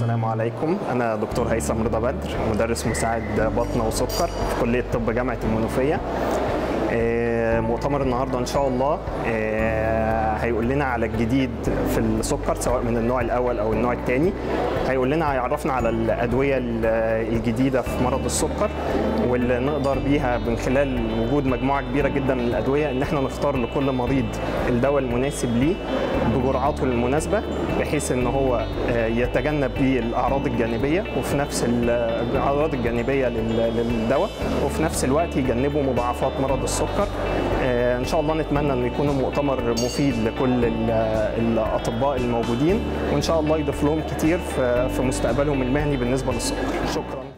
السلام عليكم انا دكتور هيثم رضا بدر مدرس مساعد بطنه وسكر في كليه طب جامعه المنوفيه آه، مؤتمر النهارده ان شاء الله آه، هيقول لنا على الجديد في السكر سواء من النوع الاول او النوع الثاني هيقول لنا هيعرفنا على الادويه ال- الجديده في مرض السكر واللي نقدر بيها من خلال وجود مجموعه كبيره جدا من الادويه ان احنا نختار لكل مريض الدواء المناسب ليه بجرعاته المناسبه بحيث ان هو آه، يتجنب بيه الاعراض الجانبيه وفي نفس ال- الاعراض الجانبيه لل- للدواء وفي نفس الوقت يجنبوا مضاعفات مرض السكر آه، ان شاء الله نتمنى انه يكون مؤتمر مفيد لكل ال- الاطباء الموجودين وان شاء الله يضيف لهم كتير في في مستقبلهم المهني بالنسبه للسكر شكرا